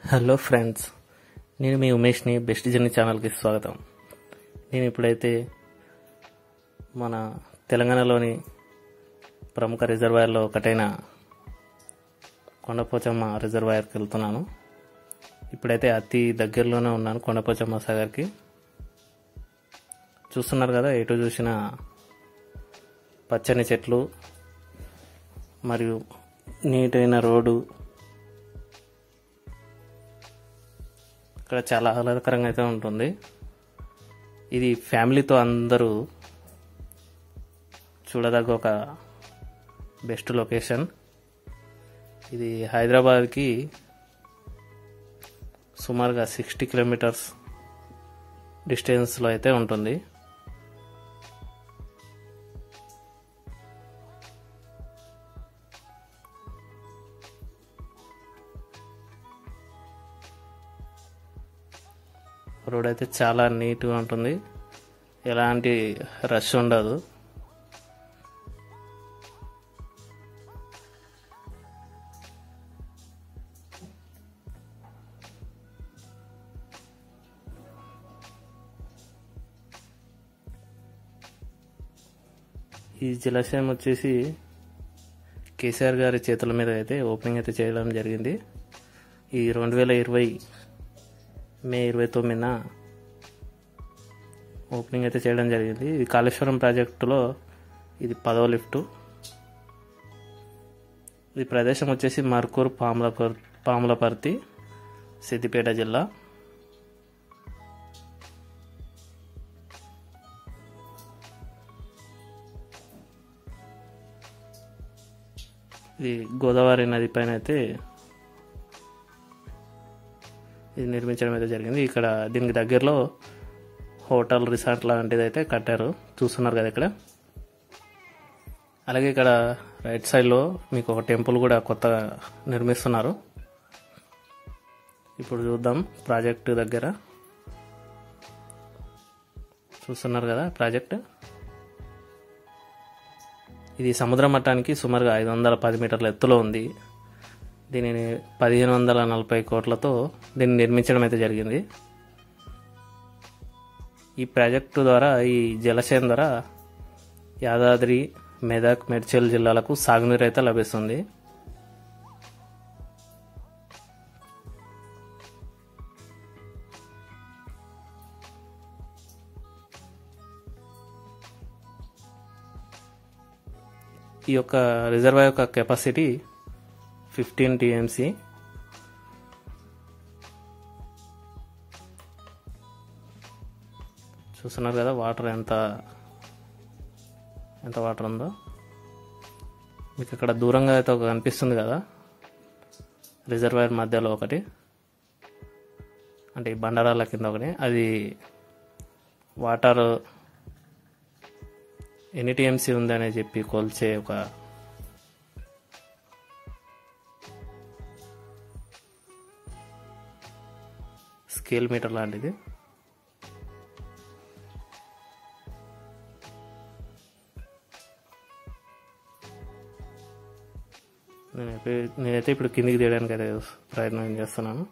hello friends నేను మీ ఉమేష్ని best journey ఛానల్కి స్వాగతం నేను ఇప్పుడైతే మన తెలంగాణలోని ప్రముఖ రిజర్వాయర్లో ఒకటైన కొండపోచమ్మ రిజర్వాయర్కి వెళ్తున్నాను ఇప్పుడైతే అతి దగ్గరలోనే ఉన్నాను కొండపోచమ్మ సాగర్కి చూస్తున్నారు కదా ఎటు చూసిన పచ్చని చెట్లు మరియు నీటైన రోడ్డు ఇక్కడ చాలా ఆహ్లాదకరంగా అయితే ఉంటుంది ఇది ఫ్యామిలీతో అందరూ చూడదగ్గ ఒక బెస్ట్ లొకేషన్ ఇది హైదరాబాద్కి సుమారుగా సిక్స్టీ కిలోమీటర్స్ డిస్టెన్స్లో అయితే ఉంటుంది రోడ్ అయితే చాలా నీట్గా ఉంటుంది ఎలాంటి రష్ ఉండదు ఈ జలాశయం వచ్చేసి కేసీఆర్ గారి చేతుల మీద అయితే ఓపెనింగ్ అయితే చేయడం జరిగింది ఈ రెండు వేల ఇరవై మే ఇరవై తొమ్మిదిన ఓపెనింగ్ అయితే చేయడం జరిగింది ఇది కాళేశ్వరం ప్రాజెక్టులో ఇది పదవ లిఫ్టు ఈ ప్రదేశం వచ్చేసి మర్కూర్ పాములపర్ పాములపర్తి సిద్దిపేట జిల్లా ఇది గోదావరి నది పైన అయితే ఇది నిర్మించడం అయితే జరిగింది ఇక్కడ దీనికి దగ్గరలో హోటల్ రిసార్ట్ లాంటిది అయితే కట్టారు చూస్తున్నారు కదా ఇక్కడ అలాగే ఇక్కడ రైట్ సైడ్లో మీకు ఒక టెంపుల్ కూడా కొత్తగా నిర్మిస్తున్నారు ఇప్పుడు చూద్దాం ప్రాజెక్ట్ దగ్గర చూస్తున్నారు కదా ప్రాజెక్ట్ ఇది సముద్ర మట్టానికి సుమారుగా ఐదు వందల పది మీటర్ల ఎత్తులో ఉంది దీనిని పదిహేను వందల నలభై కోట్లతో దీన్ని నిర్మించడం అయితే జరిగింది ఈ ప్రాజెక్టు ద్వారా ఈ జలాశయం ద్వారా యాదాద్రి మెదక్ మెడ్చల్ జిల్లాలకు సాగునీరు అయితే లభిస్తుంది ఈ యొక్క రిజర్వాయర్ యొక్క కెపాసిటీ ఫిఫ్టీన్ టీఎంసీ చూస్తున్నారు కదా వాటర్ ఎంత ఎంత వాటర్ ఉందో మీకు ఇక్కడ దూరంగా అయితే ఒక కనిపిస్తుంది కదా రిజర్వాయర్ మధ్యలో ఒకటి అంటే ఈ బండరాల కింద ఒకటి అది వాటర్ ఎన్ని టీఎంసీ ఉందని చెప్పి కొల్చే ఒక స్కేల్ మీటర్ లాంటిది నేనైతే నేనైతే ఇప్పుడు కిందికి తీయడానికి అయితే ప్రయత్నం చేస్తున్నాను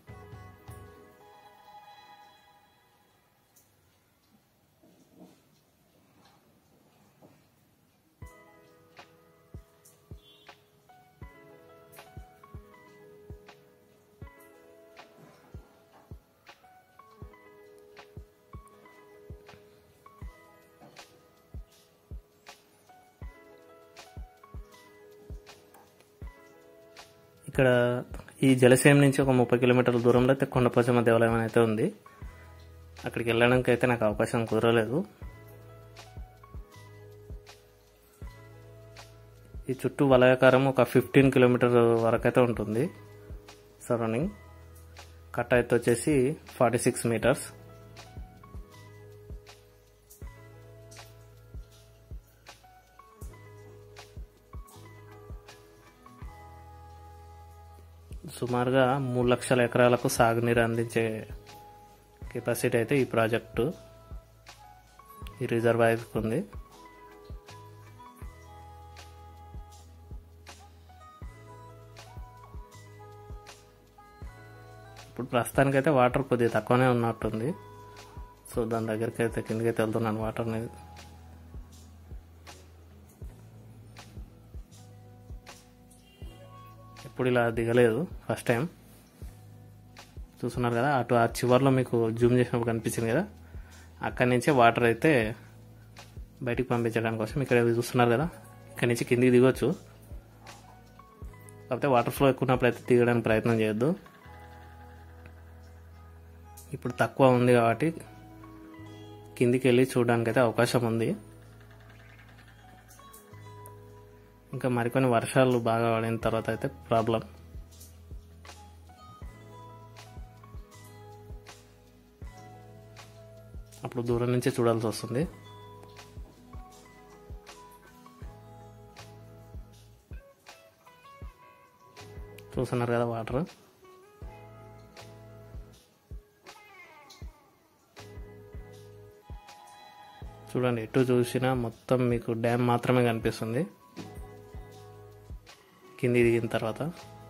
ఇక్కడ ఈ జలశయం నుంచి ఒక ముప్పై కిలోమీటర్ల దూరంలో అయితే కొండపోచమ్మ దేవాలయం అని అయితే ఉంది అక్కడికి వెళ్ళడానికి అయితే నాకు అవకాశం కుదరలేదు ఈ చుట్టూ వలయాకారం ఒక ఫిఫ్టీన్ కిలోమీటర్ వరకు అయితే ఉంటుంది సరౌండింగ్ కట్ట ఎత్తు వచ్చేసి ఫార్టీ సిక్స్ మీటర్స్ సుమారుగా మూడు లక్షల ఎకరాలకు సాగునీరు అందించే కెపాసిటీ అయితే ఈ ప్రాజెక్టు ఈ రిజర్వాయర్కి ఉంది ఇప్పుడు ప్రస్తుతానికైతే వాటర్ కొద్దిగా తక్కువనే ఉన్నట్టుంది సో దాని దగ్గరికి అయితే కిందకైతే వెళ్తున్నాను వాటర్ అనేది ఎప్పుడు ఇలా దిగలేదు ఫస్ట్ టైం చూస్తున్నారు కదా అటు ఆ చివర్లో మీకు జూమ్ చేసినప్పుడు కనిపించింది కదా అక్కడి నుంచే వాటర్ అయితే బయటికి పంపించడానికి కోసం ఇక్కడ చూస్తున్నారు కదా ఇక్కడి నుంచి కిందికి దిగొచ్చు కాకపోతే వాటర్ ఫ్లో ఎక్కువ ఉన్నప్పుడు అయితే దిగడానికి ప్రయత్నం చేయొద్దు ఇప్పుడు తక్కువ ఉంది కాబట్టి కిందికి వెళ్ళి చూడడానికి అయితే అవకాశం ఉంది ఇంకా మరికొన్ని వర్షాలు బాగా పడిన తర్వాత అయితే ప్రాబ్లం అప్పుడు దూరం నుంచే చూడాల్సి వస్తుంది చూస్తున్నారు కదా వాటర్ చూడండి ఎటు చూసినా మొత్తం మీకు డ్యామ్ మాత్రమే కనిపిస్తుంది కింది దిగిన తర్వాత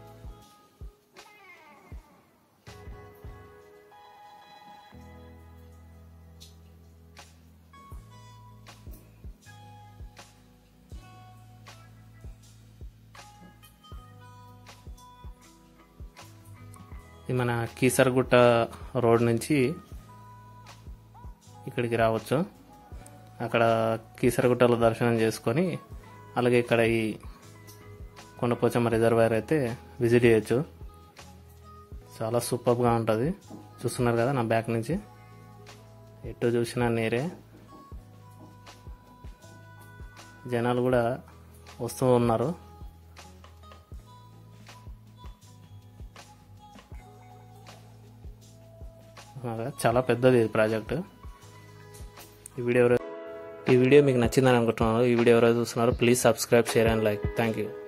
ఇది మన కీసరగుట్ట రోడ్ నుంచి ఇక్కడికి రావచ్చు అక్కడ కీసరగుట్టలో దర్శనం చేసుకొని అలాగే ఇక్కడ ఈ కొండపోచమ్మ రిజర్వాయర్ అయితే విజిట్ చేయొచ్చు చాలా సూపర్గా ఉంటుంది చూస్తున్నారు కదా నా బ్యాక్ నుంచి ఎటు చూసినా నీరే జనాలు కూడా వస్తూ ఉన్నారు చాలా పెద్దది ఇది ప్రాజెక్ట్ ఈ వీడియో ఎవరో ఈ వీడియో మీకు నచ్చిందని అనుకుంటున్నాను ఈ వీడియో ఎవరైతే చూస్తున్నారో please subscribe share and like thank you